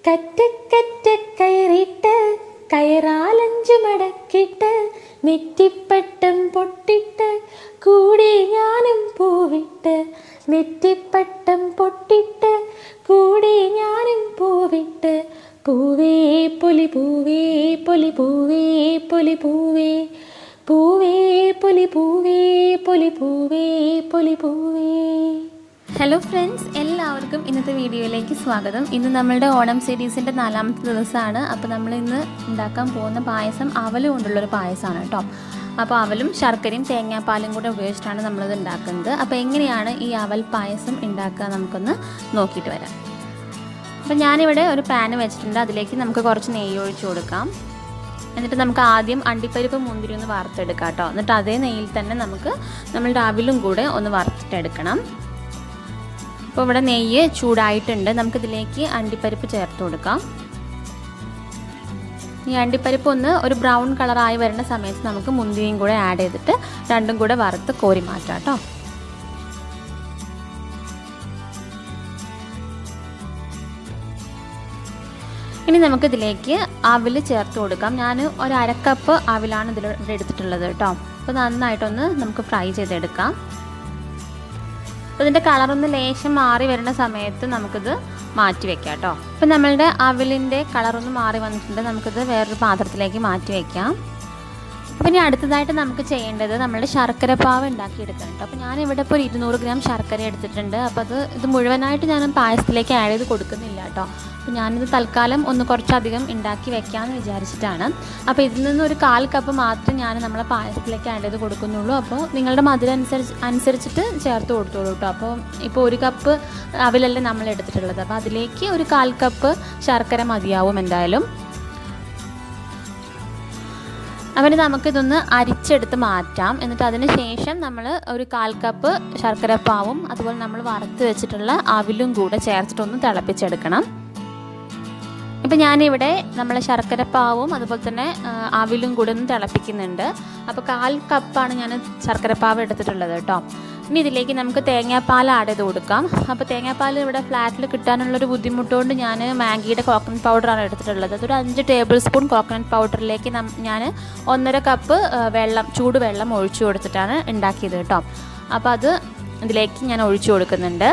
കറ്റക്കറ്റ കയറിട്ട് കയറാലഞ്ചു മടക്കിട്ട് നെറ്റിപ്പട്ടം പൊട്ടിട്ട് കൂടെ ഞാനും പൂവിട്ട് നെറ്റിപ്പട്ടം പൊട്ടിട്ട് കൂടെ ഞാനും പൂവിട്ട് പൂവേ പൊലി പൂവേ പൊലി പൂവേ പൊലി പൂവേ പൂവേ പൊലി പൂവേ പൊലി പൂവേ പൊലി പൂവേ ഹലോ ഫ്രണ്ട്സ് എല്ലാവർക്കും ഇന്നത്തെ വീഡിയോയിലേക്ക് സ്വാഗതം ഇന്ന് നമ്മളുടെ ഓണം സീരീസിൻ്റെ നാലാമത്തെ ദിവസമാണ് അപ്പോൾ നമ്മൾ ഇന്ന് ഉണ്ടാക്കാൻ പോകുന്ന പായസം അവൽ കൊണ്ടുള്ളൊരു പായസമാണ് കേട്ടോ അപ്പോൾ അവലും ശർക്കരയും തേങ്ങാപ്പാലും കൂടെ ഉപയോഗിച്ചിട്ടാണ് നമ്മളിത് ഉണ്ടാക്കുന്നത് അപ്പോൾ എങ്ങനെയാണ് ഈ അവൽ പായസം ഉണ്ടാക്കുക നമുക്കൊന്ന് നോക്കിയിട്ട് വരാം അപ്പോൾ ഞാനിവിടെ ഒരു പാന് വെച്ചിട്ടുണ്ട് അതിലേക്ക് നമുക്ക് കുറച്ച് നെയ്യ് ഒഴിച്ചു കൊടുക്കാം എന്നിട്ട് നമുക്ക് ആദ്യം അണ്ടിപ്പരിപ്പ് മുന്തിരി ഒന്ന് വറുത്തെടുക്കാം കേട്ടോ എന്നിട്ട് അതേ നെയ്യിൽ തന്നെ നമുക്ക് നമ്മളുടെ അവിലും കൂടെ ഒന്ന് വറുത്തിട്ടെടുക്കണം അപ്പോൾ ഇവിടെ നെയ്യ് ചൂടായിട്ടുണ്ട് നമുക്കിതിലേക്ക് അണ്ടിപ്പരിപ്പ് ചേർത്ത് കൊടുക്കാം ഈ അണ്ടിപ്പരിപ്പ് ഒന്ന് ഒരു ബ്രൗൺ കളറായി വരുന്ന സമയത്ത് നമുക്ക് മുന്തിരിയും കൂടെ ആഡ് ചെയ്തിട്ട് രണ്ടും കൂടെ വറുത്ത് കോരി മാറ്റാം കേട്ടോ ഇനി നമുക്കിതിലേക്ക് അവിൽ ചേർത്ത് കൊടുക്കാം ഞാൻ ഒരു അരക്കപ്പ് അവിലാണ് ഇതിൽ ഇവിടെ എടുത്തിട്ടുള്ളത് കേട്ടോ അപ്പോൾ നന്നായിട്ടൊന്ന് നമുക്ക് ഫ്രൈ ചെയ്തെടുക്കാം അപ്പോൾ ഇതിൻ്റെ കളറൊന്ന് ലേശം മാറി വരുന്ന സമയത്ത് നമുക്കിത് മാറ്റി വെക്കാം കേട്ടോ അപ്പോൾ നമ്മളുടെ അവിലിൻ്റെ കളറൊന്ന് മാറി വന്നിട്ടുണ്ട് നമുക്കിത് വേറൊരു പാത്രത്തിലേക്ക് മാറ്റി വെക്കാം അപ്പോൾ ഇനി അടുത്തതായിട്ട് നമുക്ക് ചെയ്യേണ്ടത് നമ്മളുടെ ശർക്കര പാവ് ഉണ്ടാക്കിയെടുക്കണം കേട്ടോ അപ്പോൾ ഞാനിവിടെ ഇപ്പോൾ ഒരു ഇരുന്നൂറ് ഗ്രാം ശർക്കര എടുത്തിട്ടുണ്ട് അപ്പോൾ അത് ഇത് മുഴുവനായിട്ട് ഞാൻ പായസത്തിലേക്ക് ആഡ് ചെയ്ത് കൊടുക്കുന്നില്ല കേട്ടോ അപ്പോൾ ഞാനിത് തൽക്കാലം ഒന്ന് കുറച്ചധികം ഉണ്ടാക്കി വെക്കാമെന്ന് വിചാരിച്ചിട്ടാണ് അപ്പോൾ ഇതിൽ നിന്ന് ഒരു കാൽ കപ്പ് മാത്രമേ ഞാൻ നമ്മളെ പായസത്തിലേക്ക് ആഡ് ചെയ്ത് കൊടുക്കുന്നുള്ളൂ അപ്പോൾ നിങ്ങളുടെ മധുരം അനുസരിച്ച് അനുസരിച്ചിട്ട് ചേർത്ത് കൊടുത്തോളൂ കേട്ടോ അപ്പോൾ ഇപ്പോൾ ഒരു കപ്പ് അവിലല്ലേ നമ്മൾ എടുത്തിട്ടുള്ളത് അപ്പോൾ അതിലേക്ക് ഒരു കാൽ കപ്പ് ശർക്കര മതിയാവും എന്തായാലും അവന് നമുക്കിതൊന്ന് അരിച്ചെടുത്ത് മാറ്റാം എന്നിട്ട് അതിന് ശേഷം നമ്മൾ ഒരു കാൽ കപ്പ് ശർക്കരപ്പാവും അതുപോലെ നമ്മൾ വറുത്ത് വെച്ചിട്ടുള്ള അവിലും കൂടെ ചേർത്തിട്ടൊന്ന് തിളപ്പിച്ചെടുക്കണം ഇപ്പം ഞാനിവിടെ നമ്മളെ ശർക്കരപ്പാവും അതുപോലെ തന്നെ അവിലും കൂടെ ഒന്ന് തിളപ്പിക്കുന്നുണ്ട് അപ്പോൾ കാൽ കപ്പാണ് ഞാൻ ശർക്കരപ്പാവ് എടുത്തിട്ടുള്ളത് കേട്ടോ ഇനി ഇതിലേക്ക് നമുക്ക് തേങ്ങാപ്പാൽ ആഡ് ചെയ്ത് കൊടുക്കാം അപ്പോൾ തേങ്ങാപ്പാൽ ഇവിടെ ഫ്ലാറ്റിൽ കിട്ടാനുള്ളൊരു ബുദ്ധിമുട്ടുകൊണ്ട് ഞാൻ മാഗിയുടെ കോക്കനട്ട് പൗഡറാണ് എടുത്തിട്ടുള്ളത് അതൊരു അഞ്ച് ടേബിൾ സ്പൂൺ കോക്കനട്ട് പൗഡറിലേക്ക് ഞാൻ ഒന്നര കപ്പ് വെള്ളം ചൂടുവെള്ളം ഒഴിച്ചു കൊടുത്തിട്ടാണ് ഉണ്ടാക്കിയത് കേട്ടോ അപ്പോൾ അത് ഇതിലേക്ക് ഞാൻ ഒഴിച്ചു കൊടുക്കുന്നുണ്ട്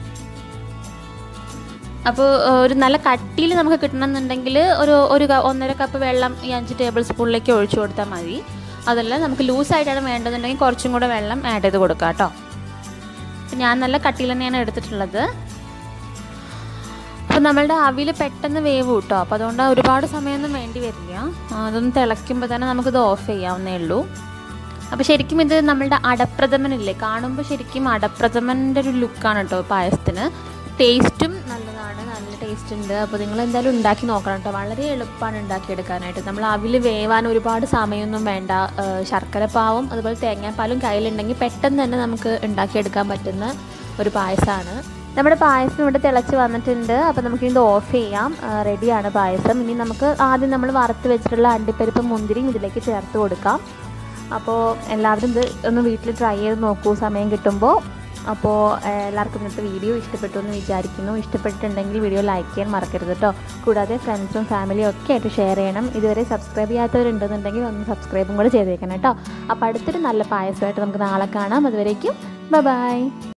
അപ്പോൾ ഒരു നല്ല കട്ടിയിൽ നമുക്ക് കിട്ടണമെന്നുണ്ടെങ്കിൽ ഒരു ഒരു ഒന്നര കപ്പ് വെള്ളം ഈ അഞ്ച് ടേബിൾ സ്പൂണിലേക്ക് ഒഴിച്ചു കൊടുത്താൽ മതി അതല്ല നമുക്ക് ലൂസായിട്ടാണ് വേണ്ടതുണ്ടെങ്കിൽ കുറച്ചും കൂടെ വെള്ളം ആഡ് ചെയ്ത് കൊടുക്കാം കേട്ടോ ഞാൻ നല്ല കട്ടിയിൽ തന്നെയാണ് എടുത്തിട്ടുള്ളത് അപ്പോൾ നമ്മളുടെ അവിൽ പെട്ടെന്ന് വേവ് കിട്ടോ അപ്പോൾ അതുകൊണ്ട് ഒരുപാട് സമയമൊന്നും വേണ്ടി വരില്ല അതൊന്ന് തിളയ്ക്കുമ്പോൾ തന്നെ നമുക്കിത് ഓഫ് ചെയ്യാവുന്നേ ഉള്ളൂ അപ്പോൾ ശരിക്കും ഇത് നമ്മളുടെ അടപ്രഥമനില്ലേ കാണുമ്പോൾ ശരിക്കും അടപ്രഥമൻ്റെ ഒരു ലുക്കാണ് കേട്ടോ പായസത്തിന് ടേസ്റ്റും നല്ലതാണ് നല്ല ടേസ്റ്റ് ഉണ്ട് അപ്പോൾ നിങ്ങൾ എന്തായാലും ഉണ്ടാക്കി നോക്കണം കേട്ടോ വളരെ എളുപ്പമാണ് ഉണ്ടാക്കിയെടുക്കാനായിട്ട് നമ്മൾ അവിൽ വേവാൻ ഒരുപാട് സമയമൊന്നും വേണ്ട ശർക്കരപ്പാവും അതുപോലെ തേങ്ങാപ്പാലും കയ്യിലുണ്ടെങ്കിൽ പെട്ടെന്ന് തന്നെ നമുക്ക് ഉണ്ടാക്കിയെടുക്കാൻ പറ്റുന്ന ഒരു പായസമാണ് നമ്മുടെ പായസം ഇവിടെ തിളച്ച് വന്നിട്ടുണ്ട് അപ്പോൾ നമുക്ക് ഇത് ഓഫ് ചെയ്യാം റെഡിയാണ് പായസം ഇനി നമുക്ക് ആദ്യം നമ്മൾ വറുത്ത് വെച്ചിട്ടുള്ള അണ്ടിപ്പരിപ്പ് മുന്തിരിയും ഇതിലേക്ക് ചേർത്ത് കൊടുക്കാം അപ്പോൾ എല്ലാവരും ഇത് ഒന്ന് വീട്ടിൽ ട്രൈ ചെയ്ത് നോക്കൂ സമയം കിട്ടുമ്പോൾ അപ്പോൾ എല്ലാവർക്കും ഇന്നത്തെ വീഡിയോ ഇഷ്ടപ്പെട്ടു എന്ന് വിചാരിക്കുന്നു ഇഷ്ടപ്പെട്ടിട്ടുണ്ടെങ്കിൽ വീഡിയോ ലൈക്ക് ചെയ്യാൻ മറക്കരുത് കേട്ടോ കൂടാതെ ഫ്രണ്ട്സും ഫാമിലിയും ഒക്കെ ആയിട്ട് ഷെയർ ചെയ്യണം ഇതുവരെ സബ്സ്ക്രൈബ് ചെയ്യാത്തവരുണ്ടെന്നുണ്ടെങ്കിൽ ഒന്ന് സബ്സ്ക്രൈബും കൂടെ ചെയ്തേക്കണം കേട്ടോ അപ്പോൾ അടുത്തൊരു നല്ല പായസമായിട്ട് നമുക്ക് നാളെ കാണാം അതുവരേക്കും ബൈ